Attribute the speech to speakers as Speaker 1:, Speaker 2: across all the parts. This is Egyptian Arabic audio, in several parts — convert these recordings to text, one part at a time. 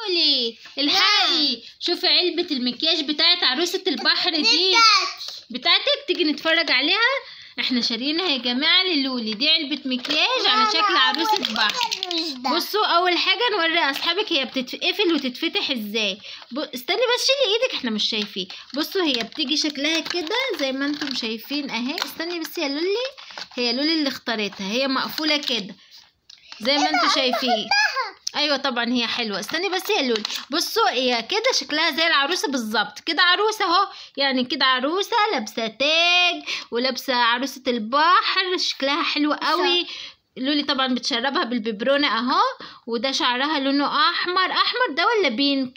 Speaker 1: لولي الحقي شوفي علبة المكياج بتاعت عروسة البحر دي بتاعتك تيجي نتفرج عليها احنا شارينها يا جماعة للولي دي علبة مكياج على شكل عروسة بحر بصوا اول حاجه نوري اصحابك هي بتتقفل وتتفتح ازاي ب... استني بس شيلي ايدك احنا مش شايفين بصوا هي بتيجي شكلها كده زي ما انتم شايفين اهي استني بس يا لولي هي لولي اللي اختارتها هي مقفوله كده زي ما انتم شايفين ايوه طبعا هي حلوه استني بس يا لولي بصوا هي كده شكلها زي العروسه بالظبط كده عروسه اهو يعني كده عروسه لابسه تاج ولابسه عروسه البحر شكلها حلو قوي لولي طبعا بتشربها بالببرونه اهو وده شعرها لونه احمر احمر ده ولا بينك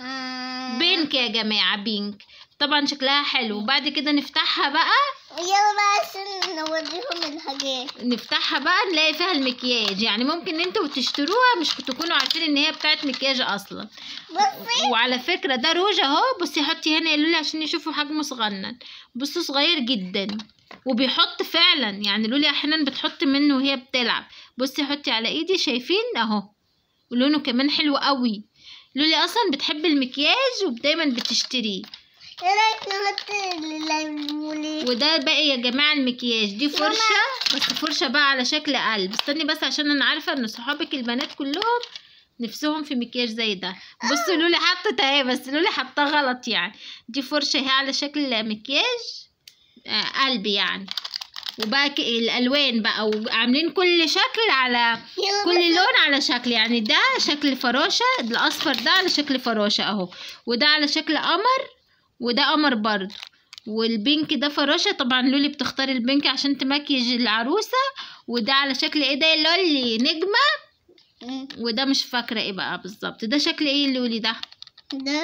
Speaker 1: بينك يا جماعه بينك طبعا شكلها حلو وبعد كده نفتحها بقى
Speaker 2: يلا بقى عشان نوريهم الحاجات
Speaker 1: نفتحها بقى نلاقي فيها المكياج يعني ممكن انتوا تشتروها مش تكونوا عارفين ان هي بتاعت مكياج اصلا
Speaker 2: بصي
Speaker 1: وعلى فكره ده روج اهو بصي حطي هنا يا لولي عشان يشوفوا حجمه صغنن بصوا صغير جدا وبيحط فعلا يعني لولي احيانا بتحط منه وهي بتلعب بصي حطي على ايدي شايفين اهو ولونه كمان حلو قوي لولي اصلا بتحب المكياج ودايما بتشتريه
Speaker 2: ايه رايك نحط الليموني
Speaker 1: وده باقي يا جماعه المكياج دي فرشه بس فرشه بقى على شكل قلب استني بس عشان انا عارفه ان صحابك البنات كلهم نفسهم في مكياج زي ده بصوا لولي حطت اهي بس لولي حطها غلط يعني دي فرشه اهي على شكل مكياج آه قلب يعني وبقى ك- الالوان بقى وعاملين كل شكل على
Speaker 2: يلا
Speaker 1: كل لون على شكل يعني ده شكل فراشه الاصفر ده على شكل فراشه اهو وده على شكل قمر وده قمر برضه والبينك ده فراشه طبعا لولي بتختار البينك عشان تمكيج العروسه وده على شكل ايه ده يا لولي نجمه
Speaker 2: مم.
Speaker 1: وده مش فاكره ايه بقى بالظبط ده شكل ايه لولي ده
Speaker 2: ده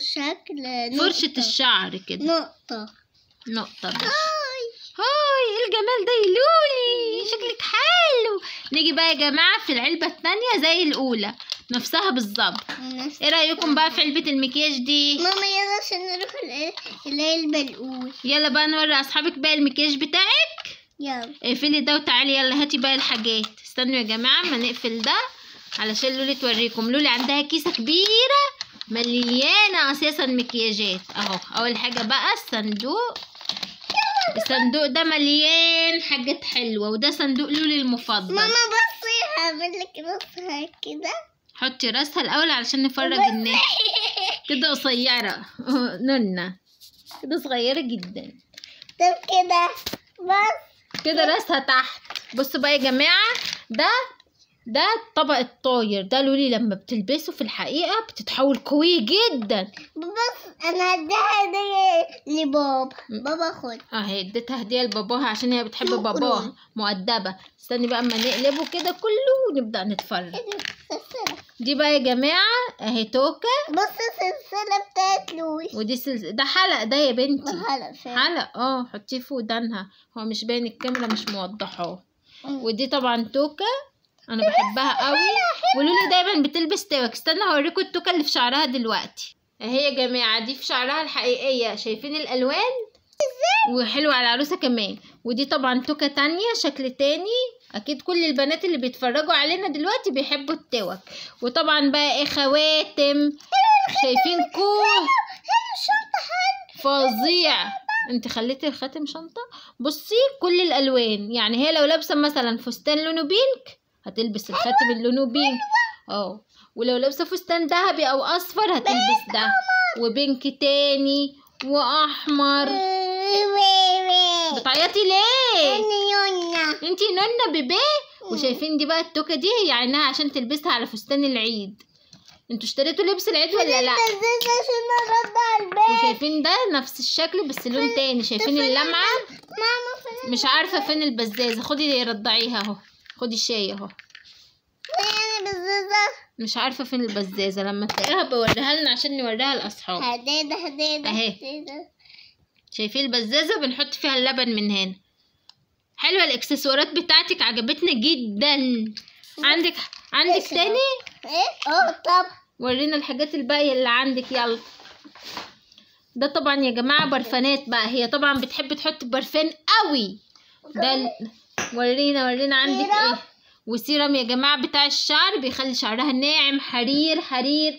Speaker 2: شكل
Speaker 1: فرشه
Speaker 2: نقطة.
Speaker 1: الشعر كده
Speaker 2: نقطة
Speaker 1: نقطه بس
Speaker 2: هاي
Speaker 1: هاي ايه الجمال ده يا لولي شكلك حلو نيجي بقى يا جماعه في العلبه التانية زي الاولى نفسها بالظبط
Speaker 2: نفس-
Speaker 1: ايه رايكم بقى في علبه المكياج دي
Speaker 2: ماما يلا عشان نروح ال- العلبة الأولى
Speaker 1: يلا بقى نوري اصحابك بقى المكياج بتاعك
Speaker 2: يلا
Speaker 1: اقفلي ده وتعالي يلا هاتي بقى الحاجات استنوا يا جماعه ما نقفل ده علشان لولي توريكم لولي عندها كيسه كبيره مليانه اساسا مكياجات اهو اول حاجه بقى الصندوق الصندوق ده مليان حاجات حلوه وده صندوق لولي المفضل
Speaker 2: ماما بصي هعمل لك راسها كده
Speaker 1: حطي راسها الاول علشان نفرج الناس كده قصيره نونه كده صغيره جدا
Speaker 2: طب كده بس
Speaker 1: كده راسها تحت بصوا بقى يا جماعة ده ده الطبق الطاير ده لولي لما بتلبسه في الحقيقة بتتحول قوية جدا
Speaker 2: بص انا هديها هدية لبابا بابا خد
Speaker 1: اهي اديتها هدية لباباها عشان هي بتحب
Speaker 2: شكراً.
Speaker 1: باباها مؤدبة استني بقى اما نقلبه كده كله ونبدأ نتفرج
Speaker 2: ايه ده؟ سلسلة
Speaker 1: دي بقى يا جماعة اهي توكة
Speaker 2: بص السلسلة بتاعت لوي
Speaker 1: ودي سلس... ده حلق ده يا بنتي
Speaker 2: هلا فعلا
Speaker 1: حلق اه حطيه في ودانها هو مش باين الكاميرا مش موضحاه ودي طبعا توكة انا بحبها قوي ولولي دايما بتلبس توك استنى هوريكم التوكة اللي في شعرها دلوقتي اهي يا جماعة دي في شعرها الحقيقية شايفين الالوان وحلوة على العروسة كمان ودي طبعا توكة تانية شكل تاني اكيد كل البنات اللي بيتفرجوا علينا دلوقتي بيحبوا التوك وطبعا بقى ايه خواتم شايفين كل
Speaker 2: الشنطة حلوة
Speaker 1: فظيع انت خليتي الخاتم شنطة بصي كل الالوان يعني هي لو لابسة مثلا فستان لونه بينك هتلبس الخاتم اللي لونه بينك اه ولو لابسة فستان ذهبي او اصفر هتلبس ده وبينك تاني واحمر بتعيطي ليه انتي نونا بيبي وشايفين دي بقى التوكة دي هي عينها عشان تلبسها على فستان العيد انتوا اشتريتوا لبس العيد ولا لا
Speaker 2: عشان ارد على البيت
Speaker 1: وشايفين ده نفس الشكل بس لون تاني شايفين اللمعة
Speaker 2: ماما فين
Speaker 1: مش عارفة فين البزازة خدي رضعيها اهو خدي الشاي اهو
Speaker 2: فين البزازة
Speaker 1: مش عارفة فين البزازة لما تلاقيها بوريها لنا عشان نوريها لأصحاب
Speaker 2: هديدة هديدة
Speaker 1: أهي.
Speaker 2: هديدة.
Speaker 1: شايفين البزازة بنحط فيها اللبن من هنا حلوة الاكسسوارات بتاعتك عجبتنا جدا عندك عندك
Speaker 2: إيش
Speaker 1: تاني
Speaker 2: ايه اه طب
Speaker 1: ورينا الحاجات الباقية اللي عندك يلا ده طبعا يا جماعة برفانات بقى هي طبعا بتحب تحط برفان قوي ده ال... ورينا ورينا عندك
Speaker 2: سيرم.
Speaker 1: ايه وسيرم يا جماعة بتاع الشعر بيخلي شعرها ناعم حرير حرير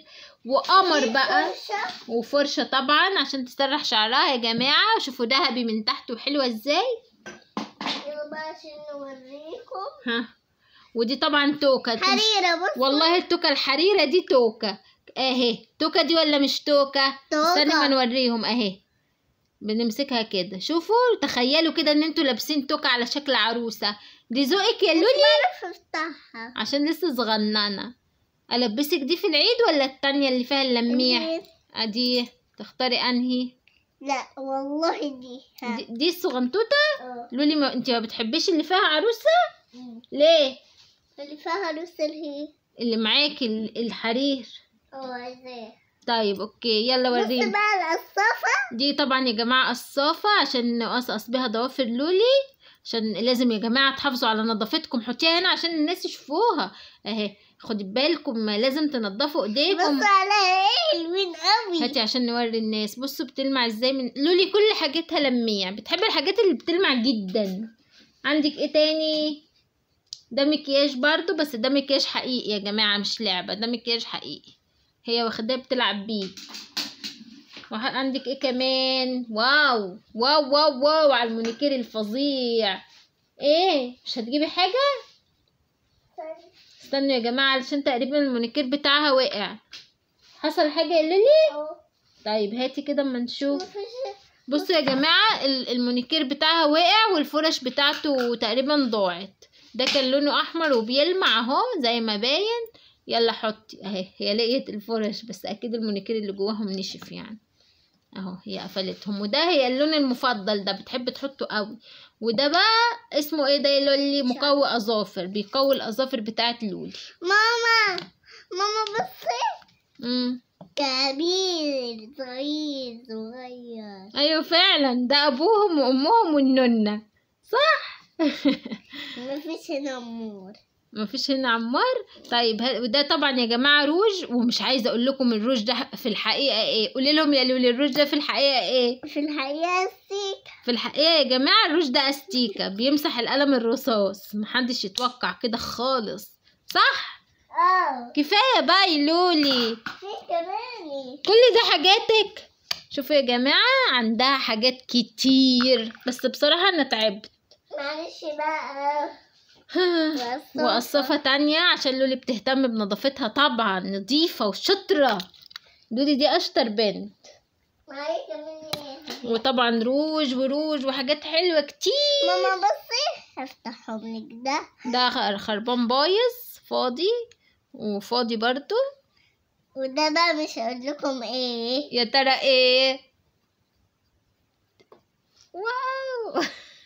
Speaker 1: وقمر بقى
Speaker 2: فرشة.
Speaker 1: وفرشة طبعا عشان تسرح شعرها يا جماعة شوفوا دهبي من تحت وحلوة ازاي
Speaker 2: يلا بقى عشان نوريكم
Speaker 1: ها ودي طبعا توكة
Speaker 2: حريرة بص
Speaker 1: والله التوكة الحريرة دي توكة اهي توكة دي ولا مش توكة
Speaker 2: توكة.
Speaker 1: استني ما نوريهم اهي بنمسكها كده شوفوا تخيلوا كده ان انتوا لابسين توكة على شكل عروسة دي ذوقك يا لولي
Speaker 2: بعرف افتحها
Speaker 1: عشان لسه صغننة البسك دي في العيد ولا التانية اللي فيها اللميع ادي تختاري انهي
Speaker 2: لا والله دي ها.
Speaker 1: دي, دي الصغنطوطة
Speaker 2: اه.
Speaker 1: لولي ما انت ما بتحبيش اللي فيها عروسة ليه
Speaker 2: اللي فيها روس اللي
Speaker 1: اللي معاكي ال- الحرير
Speaker 2: اه عايزاه
Speaker 1: طيب اوكي يلا
Speaker 2: بص
Speaker 1: وريني
Speaker 2: بقى القصافة
Speaker 1: دي طبعا يا جماعة قصافة عشان نقصقص بيها ضوافر لولي عشان لازم يا جماعة تحافظوا على نظافتكم حطيها هنا عشان الناس يشوفوها اهي خدي بالكم لازم تنضفوا ايديكم
Speaker 2: بص عليها ايه حلوين قوي
Speaker 1: هاتي عشان نوري الناس بصوا بتلمع ازاي من لولي كل حاجتها لميع بتحب الحاجات اللي بتلمع جدا عندك ايه تاني ده مكياج برضو بس ده مكياج حقيقي يا جماعة مش لعبة ده مكياج حقيقي هي واخداه بتلعب بيه وعندك ايه كمان واو واو واو واو على المونيكير الفظيع ايه مش هتجيبي حاجة استنوا يا جماعة علشان تقريبا المونيكير بتاعها وقع حصل حاجة يا لولي
Speaker 2: اه.
Speaker 1: طيب هاتي كده اما نشوف
Speaker 2: مفيش-
Speaker 1: بصوا يا جماعة ال- المونيكير بتاعها وقع والفرش بتاعته تقريبا ضاعت ده كان لونه احمر وبيلمع اهو زي ما باين يلا حطي اهي هي لقيت الفرش بس اكيد المونيكير اللي جواهم نشف يعني اهو هي قفلتهم وده هي اللون المفضل ده بتحب تحطه قوي وده بقى اسمه ايه ده يا لولي مقوي اظافر بيقوي الاظافر بتاعت لولي
Speaker 2: ماما ماما بصي
Speaker 1: امم
Speaker 2: كبير صغير صغير
Speaker 1: ايوه فعلا ده ابوهم وامهم والنونه صح
Speaker 2: مفيش هنا امور
Speaker 1: مفيش هنا عمار طيب ه- وده طبعا يا جماعه روج ومش عايزه اقول لكم الروج ده في الحقيقه ايه قولي لهم يا لولي الروج ده في الحقيقه ايه
Speaker 2: في الحقيقة السيك
Speaker 1: في الحقيقه يا جماعه الروج ده استيكه بيمسح القلم الرصاص محدش يتوقع كده خالص صح
Speaker 2: اه
Speaker 1: كفايه بقى يا لولي
Speaker 2: في كمان
Speaker 1: كل ده حاجاتك شوفوا يا جماعه عندها حاجات كتير بس بصراحه انا تعبت
Speaker 2: معلش بقى
Speaker 1: وقصافة تانية عشان لولي بتهتم بنظافتها طبعا نظيفة وشطرة لولي دي أشطر بنت
Speaker 2: معايا كمان ايه
Speaker 1: وطبعا روج وروج وحاجات حلوة كتير
Speaker 2: ماما بصي هفتحهم لك ده
Speaker 1: ده خ- خربان بايظ فاضي وفاضي برضو
Speaker 2: وده بقى مش هقول لكم ايه
Speaker 1: يا ترى ايه واو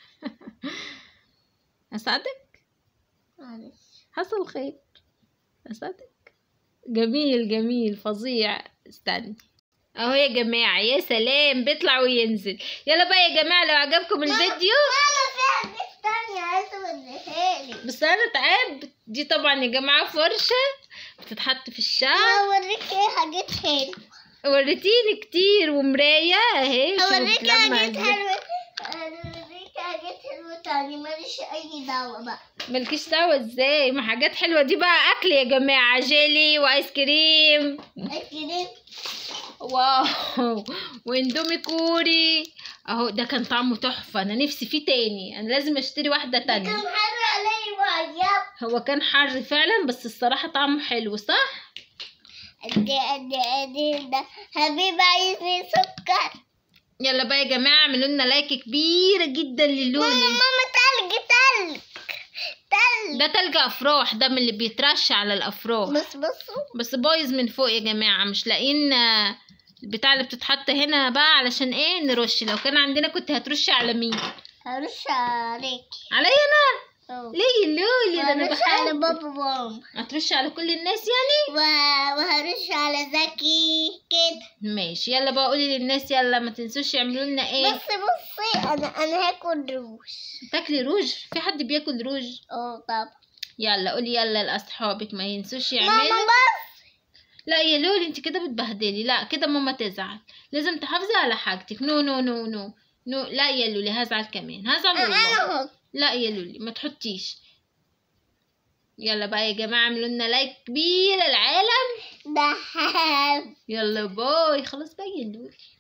Speaker 1: أسعدك
Speaker 2: معلش
Speaker 1: حصل خير أسعدك جميل جميل فظيع استني اهو يا جماعة يا سلام بيطلع وينزل يلا بقى يا جماعة لو عجبكم الفيديو
Speaker 2: ماما في حاجات تانية عايزة اوريها لك
Speaker 1: بس انا تعبت دي طبعا يا جماعة فرشة بتتحط في الشعر
Speaker 2: هوريك ايه حاجات حلوة
Speaker 1: وريتيني كتير ومراية اهي شوفوا
Speaker 2: هوريك
Speaker 1: بتلمع
Speaker 2: حاجات
Speaker 1: ازاي.
Speaker 2: حلوة هوريك حاجات حلوة تانية ماليش أي دعوة بقى
Speaker 1: مالكيش دعوة ازاي ما حاجات حلوة دي بقى اكل يا جماعة جيلي وايس كريم
Speaker 2: الكريم
Speaker 1: واو واندومي كوري اهو ده كان طعمه تحفة انا نفسي فيه تاني انا لازم اشتري واحدة
Speaker 2: كان
Speaker 1: تانية
Speaker 2: حر علي وعجب
Speaker 1: هو كان حر فعلا بس الصراحة طعمه حلو صح
Speaker 2: قد قد قد ده حبيبي عايزني سكر
Speaker 1: يلا بقى يا جماعة اعملوا لنا لايك كبيرة جدا
Speaker 2: ماما
Speaker 1: للولي
Speaker 2: ماما تلج تلج تلج
Speaker 1: ده تلج افراح ده من اللي بيترش على الافراح
Speaker 2: بص بصوا
Speaker 1: بس بايظ من فوق يا جماعة مش لاقيين آه، البتاع اللي بتتحط هنا بقى علشان ايه نرش لو كان عندنا كنت هترشي على مين
Speaker 2: هرش عليك
Speaker 1: عليا انا ليه يا لولي ده انا
Speaker 2: وهرش على
Speaker 1: بحاول
Speaker 2: بابا وماما
Speaker 1: هترشي على كل الناس يعني
Speaker 2: و... وهرش على زكي كده
Speaker 1: ماشي يلا بقى قولي للناس يلا ما تنسوش يعملوا لنا ايه
Speaker 2: بصي بصي انا انا هاكل روش
Speaker 1: تاكلي روج في حد بياكل روج
Speaker 2: اه طبعا
Speaker 1: يلا قولي يلا لاصحابك ما ينسوش
Speaker 2: ماما
Speaker 1: يعملوا
Speaker 2: بص
Speaker 1: لا يا لولي انت كده بتبهدلي لا كده ماما تزعل لازم تحافظي على حاجتك نو نو نو نو نو لا يا لولي هزعل كمان هزعل والله
Speaker 2: انا هو
Speaker 1: لا يا لولي ما تحطيش يلا بقى يا جماعة اعملوا لنا لايك كبير العالم
Speaker 2: بحب
Speaker 1: يلا باي خلاص بقى يا لولي